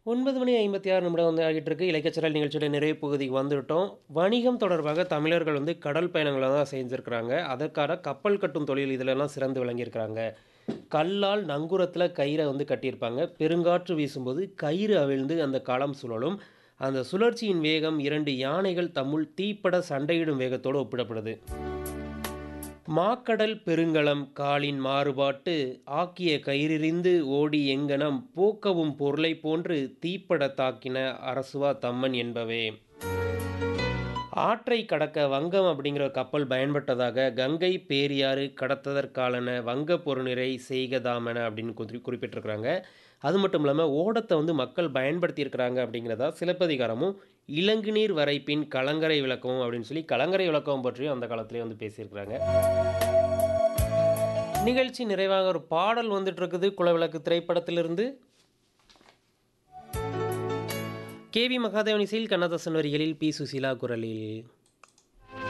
9 மணி 56 நிமிடம் வந்து ஆகிட்டு இருக்கு. இலக்கியச்சரல் நிகழ்ச்சியோட நிறைவு பகுதிக்கு வந்துவிட்டோம். வணிகம் தொடர்பாக தமிழர்கள் வந்து கடல் பயணங்கள தான் செஞ்சிருக்கிறாங்க. அதற்கான கப்பல் கட்டும் தொழில் இதுலலாம் சிறந்து விளங்கியிருக்கிறாங்க. கல்லால் நங்கூரத்தில கயிற வந்து கட்டியிருப்பாங்க. பெருங்காற்று வீசும்போது கயிறு அவிழ்ந்து அந்த களம் சுழலும். அந்த சுழற்சியின் வேகம் 2 யானைகள் தம்முள் தீப்பட சண்டையிடும் வேகத்தோடு ஒப்பிடப்படுது. மாக்கடல் பெருங்கலம் காலின் மாறுபாட்டு ஆக்கிய கயிறிரிந்து ஓடி எங்ஙனம் போக்கவும் பொருளைப் போன்று தீப்படத் தாக்கின அரசுவா தம்மன் என்பவே. ஆற்றைக் கடக்க வங்கம் அப்படிங்கிற கப்பல் பயன்பட்டதாக கங்கை பேரியாறு கடத்ததற்காலன வங்கப் பொருநிறை செய்கதாமென அப்படின்னு குறி குறிப்பிட்டிருக்கிறாங்க. அது மட்டும் இல்லாம ஓடத்த வந்து மக்கள் பயன்படுத்தியிருக்கிறாங்க அப்படிங்கிறதா சிலப்பதிகாரமும், இலங்குநீர் வரைப்பின் கலங்கரை விளக்கமும் அப்படின்னு சொல்லி கலங்கரை விளக்கம் பற்றியும் அந்த காலத்திலேயே வந்து பேசியிருக்கிறாங்க. நிகழ்ச்சி நிறைவாக ஒரு பாடல் வந்துட்டு இருக்குது குலவிளக்கு திரைப்படத்திலிருந்து. கே.வி. மகாதேவன் இசையில் கண்ணதாசன் வரிகளில் பி. சுசீலா குரலில்.